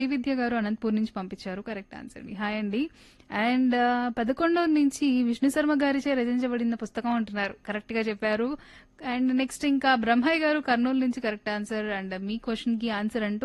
శ్రీవిద్య గారు అనంతపూర్ నుంచి పంపించారు కరెక్ట్ ఆన్సర్ అండి హాయ్ అండి అండ్ పదకొండవ నుంచి విష్ణు శర్మ గారిచే రచించబడిన పుస్తకం అంటున్నారు కరెక్ట్ గా చెప్పారు అండ్ నెక్స్ట్ ఇంకా బ్రహ్మయ్య గారు కర్నూలు నుంచి కరెక్ట్ ఆన్సర్ అండ్ మీ క్వశ్చన్ కి ఆన్సర్ అంటూ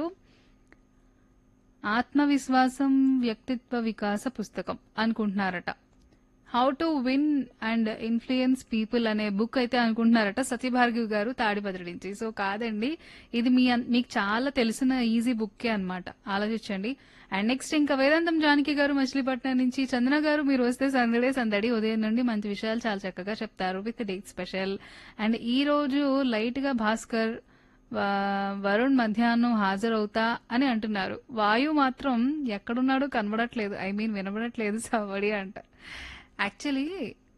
ఆత్మవిశ్వాసం వ్యక్తిత్వ వికాస పుస్తకం అనుకుంటున్నారట how to win and influence people అనే బుక్ అయితే అనుకుంటున్నారట సత్యభార్గవి గారు తాడిపత్రి నుంచి సో కాదండి ఇది మీ అన్- మీకు చాలా తెలిసిన ఈజీ బుక్కే అన్నమాట ఆలోచించండి అండ్ నెక్స్ట్ ఇంకా వేదాంతం జానకి గారు మచిలీపట్నం నుంచి చందన గారు మీరు వస్తే సందడే సందడి ఉదయం నుండి మంచి విషయాలు చాలా చక్కగా చెప్తారు విత్ డేట్ స్పెషల్ అండ్ ఈ రోజు లైట్ గా భాస్కర్ వా- వరుణ్ మధ్యాహ్నం హాజరవుతా అని అంటున్నారు వాయు మాత్రం ఎక్కడున్నాడో కనబడట్లేదు ఐ మీన్ వినబడట్లేదు సవడి అంట యాక్చువల్లీ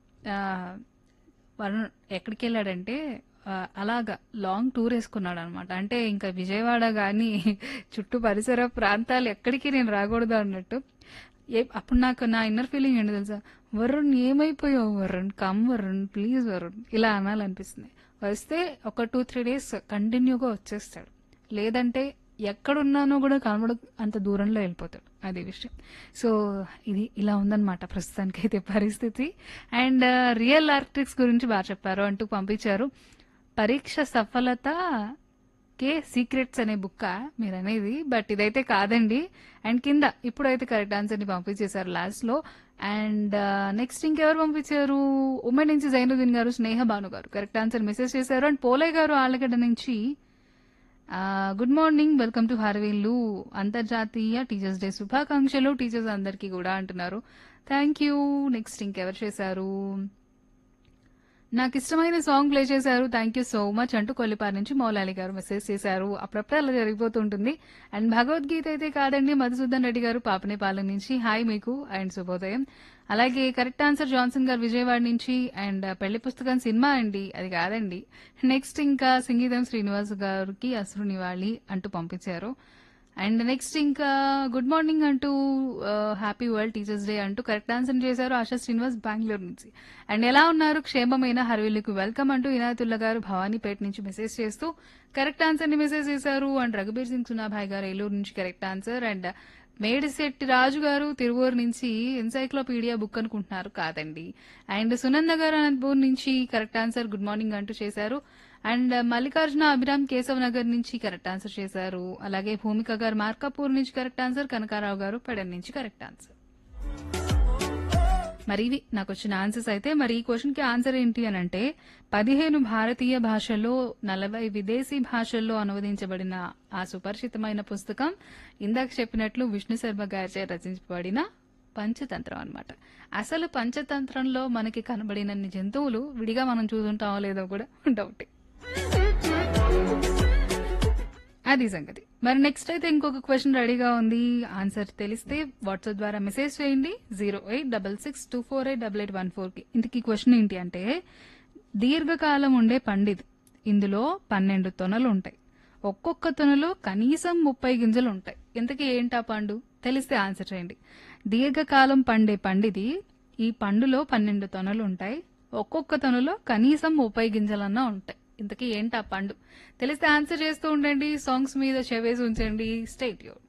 వరుణ్ ఎక్కడికి వెళ్ళాడంటే ఆ, అలాగా లాంగ్ టూర్ వేసుకున్నాడు అనమాట అంటే ఇంకా విజయవాడ గాని చుట్టూ పరిసర ప్రాంతాలు ఎక్కడికి నేను రాకూడదు అన్నట్టు ఏ అప్పుడు నాకు నా ఇన్నర్ ఫీలింగ్ ఏంటి తెలుసా వరుణ్ ఏమైపోయావు వరుణ్ కమ్ వరుణ్ ప్లీజ్ వరుణ్ ఇలా అనాలనిపిస్తుంది వస్తే ఒక టూ త్రీ డేస్ కంటిన్యూగా వచ్చేస్తాడు లేదంటే ఎక్కడున్నానో కూడా కనబడ అంత దూరంలో వెళ్ళిపోతాడు అది విషయం సో ఇది ఇలా ఉందన్నమాట ప్రస్తుతానికి అయితే పరిస్థితి అండ్ రియల్ ఆర్టిక్స్ గురించి బాగా చెప్పారు అంటూ పంపించారు పరీక్ష సఫలత కే సీక్రెట్స్ అనే బుక్క మీరు అనేది బట్ ఇదైతే కాదండి అండ్ కింద ఇప్పుడైతే కరెక్ట్ ఆన్సర్ ని పంపించేశారు లాస్ట్ లో అండ్ నెక్స్ట్ ఇంకెవరు పంపించారు ఉమెన్ నుంచి జైనుద్దీన్ గారు స్నేహ భాను గారు కరెక్ట్ ఆన్సర్ మెసేజ్ చేశారు అండ్ పోలయ్య గారు ఆళ్ళగడ్డ నుంచి గుడ్ మార్నింగ్ వెల్కమ్ టు హార్వేల్లు అంతర్జాతీయ టీచర్స్ డే శుభాకాంక్షలు టీచర్స్ అందరికీ కూడా అంటున్నారు థ్యాంక్ యూ నెక్స్ట్ ఇంకెవరు చేశారు నాకు ఇష్టమైన సాంగ్ ప్లే చేశారు థ్యాంక్ యూ సో మచ్ అంటూ కొల్లిపారి నుంచి మౌలాలి గారు మెసేజ్ చేశారు అప్పుడప్పుడు అలా జరిగిపోతుంటుంది అండ్ భగవద్గీత అయితే కాదండి మధుసూదన్ రెడ్డి గారు పాపనేపాలెం నుంచి హాయ్ మీకు అండ్ శుభోదయం అలాగే కరెక్ట్ ఆన్సర్ జాన్సన్ గారు విజయవాడ నుంచి అండ్ పెళ్లి పుస్తకం సినిమా అండి అది కాదండి నెక్స్ట్ ఇంకా సంగీతం శ్రీనివాస్ గారికి అసురు నివాళి అంటూ పంపించారు అండ్ నెక్స్ట్ ఇంకా గుడ్ మార్నింగ్ అంటూ హ్యాపీ వరల్డ్ టీచర్స్ డే అంటూ కరెక్ట్ ఆన్సర్ చేశారు ఆశా శ్రీనివాస్ బెంగళూరు నుంచి అండ్ ఎలా ఉన్నారు క్షేమమైన హర్విల్లుకు వెల్కమ్ అంటూ ఇనాయతుల్లా గారు భవానీపేట నుంచి మెసేజ్ చేస్తూ కరెక్ట్ ఆన్సర్ ని మెసేజ్ చేశారు అండ్ రఘుబీర్ సింగ్ సునాభాయ్ గారు ఏలూరు నుంచి correct answer and Medisetti Raju గారు తిరువూరు నుంచి ఎన్సైక్లోపీడియా బుక్ అనుకుంటున్నారు కాదండి అండ్ సునంద గారు అనంతపూర్ నుంచి కరెక్ట్ ఆన్సర్ గుడ్ మార్నింగ్ అంటూ చేశారు అండ్ మల్లికార్జున అభిరామ్ కేశవ్ నగర్ నుంచి కరెక్ట్ ఆన్సర్ చేశారు అలాగే భూమిక గారు మార్కాపూర్ నుంచి కరెక్ట్ ఆన్సర్ కనకారావు గారు పెడన్ నుంచి కరెక్ట్ ఆన్సర్ మరి ఇవి నాకు వచ్చిన ఆన్సర్స్ అయితే మరి ఈ క్వశ్చన్ కి ఆన్సర్ ఏంటి అని అంటే పదిహేను భారతీయ భాషల్లో నలభై విదేశీ భాషల్లో అనువదించబడిన ఆ సుపరిచితమైన పుస్తకం ఇందాక చెప్పినట్లు విష్ణు శర్మ గారిచే రచించబడిన పంచతంత్రం అన్నమాట అసలు పంచతంత్రంలో మనకి కనబడినన్ని జంతువులు విడిగా మనం చూసుంటామో లేదో కూడా డౌటే అది సంగతి మరి నెక్స్ట్ అయితే ఇంకొక క్వశ్చన్ రెడీగా ఉంది ఆన్సర్ తెలిస్తే వాట్సాప్ ద్వారా మెసేజ్ చేయండి zero eight double six two four eight double eight one four కి ఇంతకీ క్వశ్చన్ ఏంటి అంటే దీర్ఘకాలం ఉండే పండిది ఇందులో పన్నెండు తొనలు ఉంటాయి ఒక్కొక్క తొనలో కనీసం ముప్పై గింజలు ఉంటాయి ఇంతకీ ఏంటా పండు తెలిస్తే ఆన్సర్ చేయండి దీర్ఘకాలం పండే పండిది ఈ పండులో పన్నెండు తొనలు ఉంటాయి ఒక్కొక్క తొనలో కనీసం ముప్పై గింజలన్నా ఉంటాయి ఇంతకీ ఏంటా పండు తెలిస్తే ఆన్సర్ చేస్తూ ఉండండి సాంగ్స్ మీద చెవేసి ఉంచండి స్టేట్ యూర్